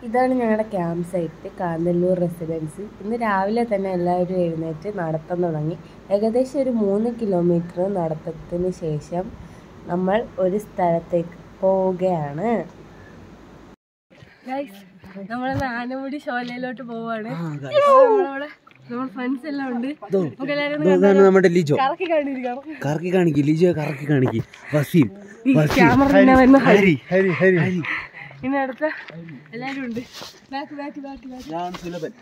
ഇതാണ് ഞങ്ങളുടെ camp site Kanthalloor residency ഇന്ന് രാവിലെ തന്നെ എല്ലാവരും എഴുന്നേറ്റ് നടത്തം തുടങ്ങി ഏകദേശം ഒരു മൂന്ന് കിലോമീറ്റർ നടത്തത്തിന് ശേഷം നമ്മൾ ഒരു സ്ഥലത്തേക്ക് പോവുകയാണ് നമ്മളെ ആനമുടി ശോലയിലോട്ട് പോവാണ് നമ്മളവിടെ നമ്മൾ ഫ്രണ്ട്സ് എല്ലാം ഉണ്ട് നമുക്ക് എല്ലാവരും ഒന്ന് ഇതാണ് നമ്മുടെ ലിജോ കറക്കി കണ്ടിരിക്കണം കറക്കി കാണിക്ക് ലിജോ കറക്കി കാണിക്ക് വസീം ക്യാമറ പിന്നെ വരുന്ന ഹരി ഹരി ഹരി ഹരി ഇനി അടുത്ത എല്ലാവരും ഉണ്ട് ബാക്ക് ബാക്ക് ബാക്ക് ബാക്ക് ഞാൻ സുലഭൻ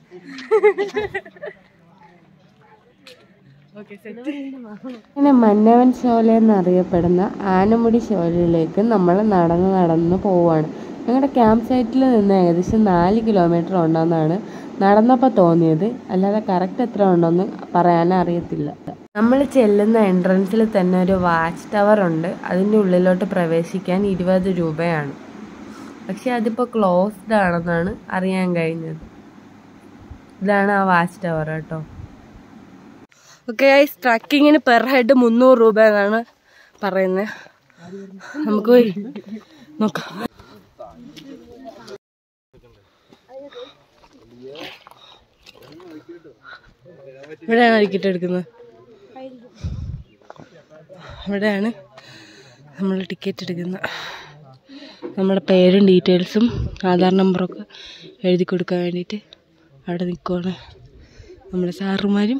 അങ്ങനെ മന്നവൻ ശോല എന്നറിയപ്പെടുന്ന ആനമുടി ശോലയിലേക്ക് നമ്മൾ നടന്ന് നടന്ന് പോവാണ് ഞങ്ങളുടെ ക്യാമ്പ് സൈറ്റിൽ നിന്ന് ഏകദേശം നാല് കിലോമീറ്റർ ഉണ്ടെന്നാണ് നടന്നപ്പോൾ തോന്നിയത് അല്ലാതെ കറക്റ്റ് എത്ര ഉണ്ടെന്ന് പറയാൻ അറിയത്തില്ല നമ്മൾ ചെല്ലുന്ന എൻട്രൻസിൽ തന്നെ ഒരു വാച്ച് ടവർ ഉണ്ട് അതിൻ്റെ ഉള്ളിലോട്ട് പ്രവേശിക്കാൻ ഇരുപത് രൂപയാണ് പക്ഷെ അതിപ്പോൾ ക്ലോസ്ഡ് ആണെന്നാണ് അറിയാൻ കഴിഞ്ഞത് ഇതാണ് ആ വാച്ച് ടവർ കേട്ടോ ഓക്കെ ഗൈസ് ട്രക്കിങ്ങിന് പെർ ഹെഡ് മുന്നൂറ് രൂപ എന്നാണ് പറയുന്നത് നമുക്ക് പോയി നോക്കാം ഇവിടെയാണ് ടിക്കറ്റ് എടുക്കുന്നത് ഇവിടെയാണ് നമ്മൾ ടിക്കറ്റ് എടുക്കുന്നത് നമ്മുടെ പേരും ഡീറ്റെയിൽസും ആധാർ നമ്പറൊക്കെ എഴുതി കൊടുക്കാൻ വേണ്ടിയിട്ട് അവിടെ നിൽക്കുവാണ് നമ്മുടെ സാറുമാരും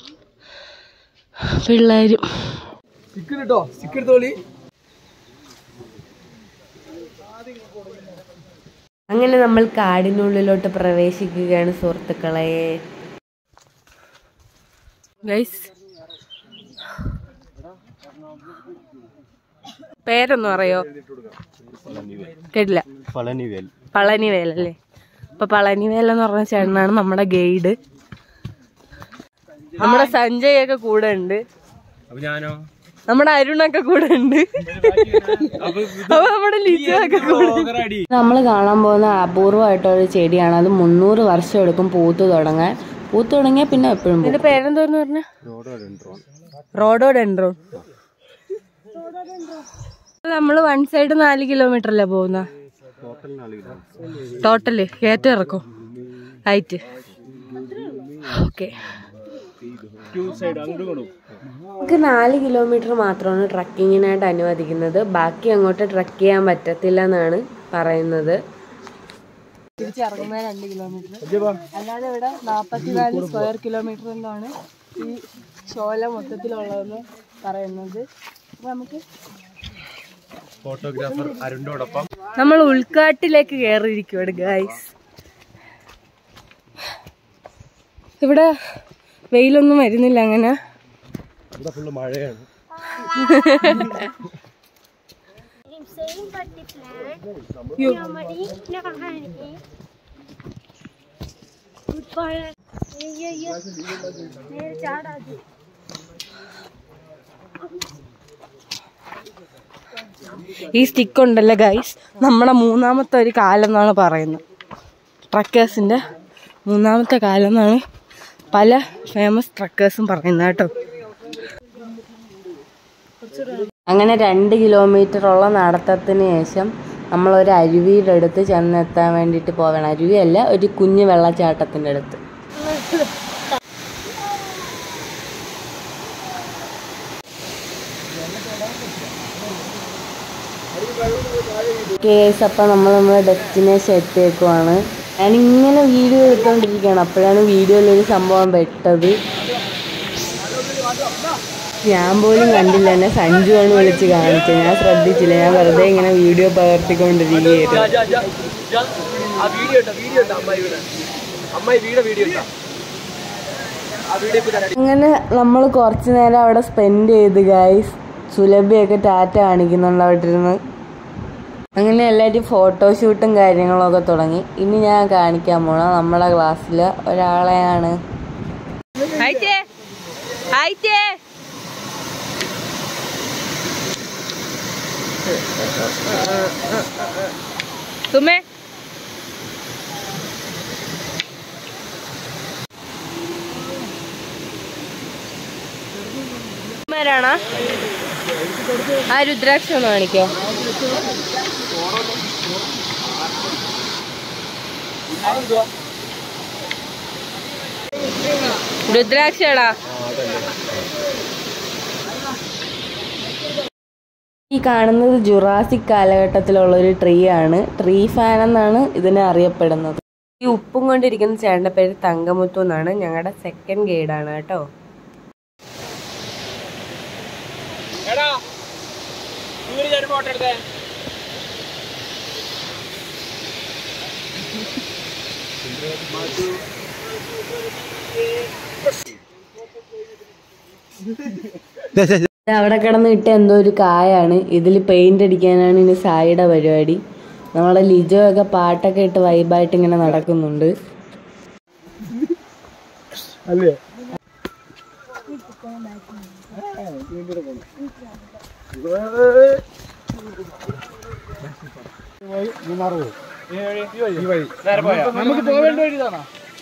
പിള്ളേരും സിക്കിട്ടോ സിക്കെടുത്തോളി അങ്ങനെ നമ്മൾ കാടിനുള്ളിലോട്ട് പ്രവേശിക്കുകയാണ് സുഹൃത്തുക്കളെ ഗൈസ് പേരൊന്നും അറിയോ കേട്ടില്ല പളനിവേൽ പളനിവേൽ അല്ലേ അപ്പൊ പളനിവേൽ എന്ന് പറഞ്ഞ ചേട്ടനാണ് നമ്മുടെ ഗൈഡ് നമ്മുടെ സഞ്ജയ് ഒക്കെ കൂടെ ഉണ്ട് അപ്പൊ ഞാനോ നമ്മുടെ അരുണൊക്കെ കൂടെ ഉണ്ട് അപ്പൊ നമ്മുടെ ലിജോ ഒക്കെ കൂടെ നമ്മൾ കാണാൻ പോകുന്ന അപൂർവമായിട്ടൊരു ചെടിയാണ് അത് മുന്നൂറ് വർഷം എടുക്കും പൂത്ത് തുടങ്ങാൻ പൂത്ത് തുടങ്ങിയാൽ പിന്നെ എപ്പോഴും ഇതിന്റെ പേരെന്തോന്ന് പറഞ്ഞ റോഡോ ഡെൻഡ്രോൺ നമ്മൾ വൺ സൈഡ് നാല് കിലോമീറ്റർ അല്ലേ പോകുന്ന ടോട്ടല് കയറ്റം ഇറക്കും ഹൈറ്റ് ഓക്കെ നമുക്ക് നാല് കിലോമീറ്റർ മാത്രമാണ് ട്രക്കിങ്ങിനായിട്ട് അനുവദിക്കുന്നത് ബാക്കി അങ്ങോട്ട് ട്രക്ക് ചെയ്യാൻ പറ്റത്തില്ല എന്നാണ് പറയുന്നത് തിരിച്ചിറങ്ങുന്ന രണ്ട് കിലോമീറ്റർ അല്ലാതെ ഇവിടെ നാൽപ്പത്തിനാല് സ്ക്വയർ കിലോമീറ്റർ എന്നാണ് ഈ ശോല മൊത്തത്തിലുള്ളതെന്ന് പറയുന്നത് അപ്പൊ നമുക്ക് ഫോട്ടോഗ്രാഫർ അരുണിനോടൊപ്പം നമ്മൾ ഉൾക്കാട്ടിലേക്ക് കയറിയിരിക്കുവാണ് ഗായ്സ് ഇവിടെ വെയിലൊന്നും വരുന്നില്ല അങ്ങനെ ഇവിടെ ഫുള്ള് മഴയാണ് ഈ സ്റ്റിക്ക് ഉണ്ടല്ലോ ഗൈസ് നമ്മുടെ മൂന്നാമത്തെ ഒരു കാലം എന്നാണ് പറയുന്നത് ട്രക്കേഴ്സിന്റെ മൂന്നാമത്തെ കാലം എന്നാണ് പല ഫേമസ് ട്രക്കേഴ്സും പറയുന്നത് കേട്ടോ അങ്ങനെ രണ്ട് കിലോമീറ്ററുള്ള നടത്തത്തിന് ശേഷം നമ്മൾ ഒരു അരുവിയുടെ അടുത്ത് ചെന്നെത്താൻ വേണ്ടിയിട്ട് പോകണം അരുവിയല്ല ഒരു കുഞ്ഞു വെള്ളച്ചാട്ടത്തിൻ്റെ അടുത്ത് കേസ് അപ്പം നമ്മൾ നമ്മുടെ ഡെസ്റ്റിനേഷൻ എത്തിയേക്കുവാണ് ഞാനിങ്ങനെ വീഡിയോ എടുത്തോണ്ടിരിക്കുകയാണ് അപ്പോഴാണ് വീഡിയോയിൽ ഒരു സംഭവം പെട്ടത് ഞാൻ പോലും കണ്ടില്ല എന്നെ സഞ്ജുവാണ് വിളിച്ച് കാണിച്ചത് ഞാൻ ശ്രദ്ധിച്ചില്ല ഞാൻ വെറുതെ ഇങ്ങനെ വീഡിയോ പകർത്തിക്കൊണ്ടിരിക്കുകയായിരുന്നു ആ വീഡിയോ ഉണ്ടോ വീഡിയോ ഉണ്ടോ അമ്മായിയുടെ അമ്മായി വീഡിയോ വീഡിയോ ഉണ്ടോ ആ വീഡിയോ ഇപ്പൊ തരാം അങ്ങനെ നമ്മൾ കുറച്ച് നേരം അവിടെ സ്പെൻഡ് ചെയ്ത് ഗൈസ് സുലഭയൊക്കെ ടാറ്റ കാണിക്കുന്നുണ്ട് അവിടെ ഇരുന്ന് അങ്ങനെ എല്ലാവരും ഫോട്ടോഷൂട്ടും കാര്യങ്ങളൊക്കെ തുടങ്ങി ഇനി ഞാൻ കാണിക്കാൻ പോണ നമ്മളെ ക്ലാസ്സിൽ ഒരാളെയാണ് തുമ്മേ ആരാണോ ആ രുദ്രാക്ഷം ഒന്ന് കാണിക്കോ രുദ്രാക്ഷടാ ഈ കാണുന്നത് ജുറാസിക് കാലഘട്ടത്തിലുള്ള ഒരു ട്രീ ആണ് ട്രീ ഫാൻ എന്നാണ് ഇതിനെ അറിയപ്പെടുന്നത് ഈ ഉപ്പും കൊണ്ടിരിക്കുന്ന ചേട്ടൻ്റെ പേര് തങ്കമുത്തു എന്നാണ് ഞങ്ങളുടെ സെക്കൻഡ് ഗൈഡാണ് കേട്ടോ എടാ ഇങ്ങനെ ഞാൻ ഫോട്ടോ എടുത്തേ ഇത് അവിടെ കിടന്ന് ഇട്ട എന്തോ ഒരു കായാണ് ഇതിൽ പെയിന്റ് അടിക്കാനാണ് ഇനി സായിയുടെ പരിപാടി നമ്മളെ ലിജോ ഒക്കെ പാട്ടൊക്കെ ഇട്ട് വൈബായിട്ട് ഇങ്ങനെ നടക്കുന്നുണ്ട് അല്ലേ നമുക്ക് പോവേണ്ട വഴി ഇതാണോ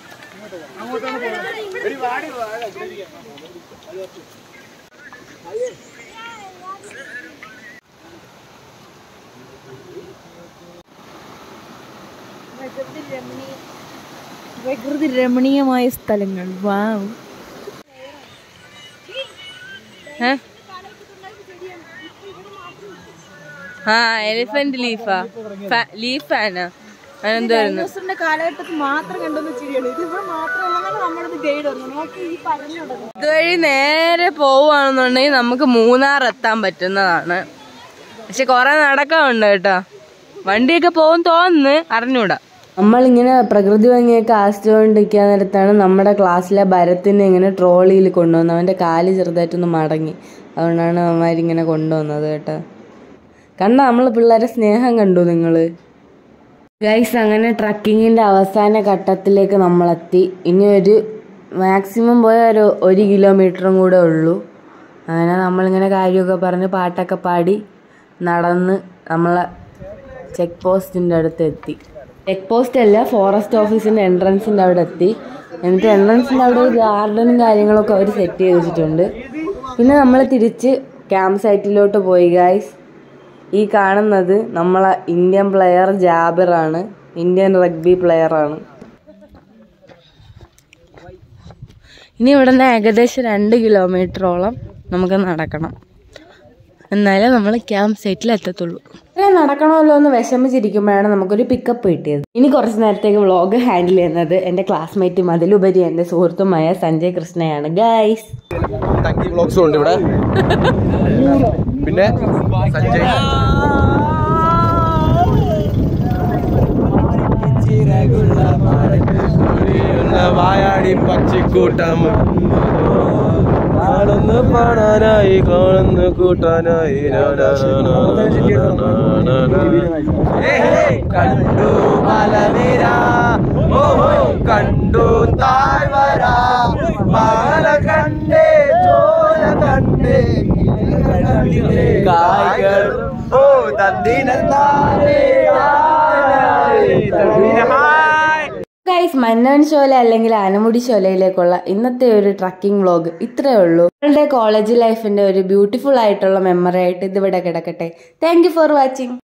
പ്രകൃതി രമണീയമായ സ്ഥലങ്ങൾ വാവ് ആ എലിഫന്റ് ലീഫാ ലീഫ് ഫാനാ അതെന്തായിരുന്നു ഡൈനോസറിന്റെ കാലഘട്ടത്തിൽ മാത്രം കണ്ടുന്ന ചെടിയാണ് ഇത് ഇവിടെ മാത്രമുള്ളതാണ് നമ്മളത് ഗൈഡ് പറഞ്ഞു നോക്കി ഈ പറഞ്ഞുള്ളത് ഇതുവഴി നേരെ പോവുകയാണെന്നുണ്ടെങ്കിൽ നമുക്ക് മൂന്നാർ എത്താൻ പറ്റുന്നതാണ് പക്ഷെ കുറെ നടക്കാനുണ്ട് കേട്ടോ വണ്ടിയൊക്കെ പോകും തോന്നുന്നു അറിഞ്ഞൂടാ നമ്മളിങ്ങനെ പ്രകൃതി ഭംഗിയൊക്കെ ആസ്വദിച്ചുകൊണ്ടിരിക്കാൻ നേരത്താണ് നമ്മുടെ ക്ലാസ്സിലെ ഭരത്തിനെ ഇങ്ങനെ ട്രോളിയിൽ കൊണ്ടുവന്നത് അവൻ്റെ കാല് ചെറുതായിട്ടൊന്ന് മടങ്ങി അതുകൊണ്ടാണ് അവന്മാരിങ്ങനെ കൊണ്ടുവന്നത് കേട്ടോ കണ്ട നമ്മൾ പിള്ളേരെ സ്നേഹം കണ്ടു നിങ്ങൾ ഗൈസ് അങ്ങനെ ട്രക്കിങ്ങിൻ്റെ അവസാന ഘട്ടത്തിലേക്ക് നമ്മളെത്തി ഇനി ഒരു മാക്സിമം പോയ ഒരു ഒരു കിലോമീറ്ററും കൂടെ ഉള്ളൂ അങ്ങനെ നമ്മളിങ്ങനെ കാര്യമൊക്കെ പറഞ്ഞ് പാട്ടൊക്കെ പാടി നടന്ന് നമ്മളെ ചെക്ക് പോസ്റ്റിൻ്റെ അടുത്ത് എത്തി ചെക്ക് പോസ്റ്റ് അല്ല ഫോറസ്റ്റ് ഓഫീസിൻ്റെ എൻട്രൻസിൻ്റെ അവിടെ എത്തി എന്നിട്ട് എൻട്രൻസിൻ്റെ അവിടെ ഒരു ഗാർഡനും കാര്യങ്ങളൊക്കെ അവർ സെറ്റ് ചെയ്ത് വെച്ചിട്ടുണ്ട് പിന്നെ നമ്മൾ തിരിച്ച് ക്യാമ്പ് സൈറ്റിലോട്ട് പോയി ഗൈസ് ഈ കാണുന്നത് നമ്മളെ ഇന്ത്യൻ പ്ലെയർ ജാബിറാണ് ഇന്ത്യൻ റഗ്ബി പ്ലെയറാണ് ഇനി ഇവിടെ നിന്ന് ഏകദേശം രണ്ട് കിലോമീറ്ററോളം നമുക്ക് നടക്കണം എന്നാലേ നമ്മൾ ക്യാമ്പ് സൈറ്റിൽ എത്തത്തുള്ളൂ ഇങ്ങനെ നടക്കണമല്ലോ എന്ന് വിഷമിച്ചിരിക്കുമ്പോഴാണ് നമുക്കൊരു പിക്കപ്പ് കിട്ടിയത് ഇനി കുറച്ച് നേരത്തേക്ക് വ്ളോഗ് ഹാൻഡിൽ ചെയ്യുന്നത് എൻ്റെ ക്ലാസ്മേറ്റും അതിലുപരി എൻ്റെ സുഹൃത്തുമായ സഞ്ജയ് കൃഷ്ണയാണ് ഗൈസ് ടങ്കി ബ്ലോഗ്സും ഉണ്ട് ഇവിടെ പിന്നെ സഞ്ജയ് വായാടി പച്ചിക്കൂട്ടം കാണുന്നു പാടാനായി കാണുന്നു കൂട്ടാനായി കണ്ടു മലനിര ഓഹോ കണ്ടു താഴ്വര മാല കണ്ടേ ചോര കണ്ടേ കായകൾ ഓ തന്തിനായി ഗൈസ് മന്നവൻ ശോല അല്ലെങ്കിൽ ആനമുടി ശോലയിലേക്കുള്ള ഇന്നത്തെ ഒരു ട്രക്കിംഗ് വ്ളോഗ് ഇത്രയേ ഉള്ളൂ നിങ്ങളുടെ കോളേജ് ലൈഫിന്റെ ഒരു ബ്യൂട്ടിഫുൾ ആയിട്ടുള്ള മെമ്മറി ആയിട്ട് ഇതിവിടെ കിടക്കട്ടെ താങ്ക് യു ഫോർ വാച്ചിങ്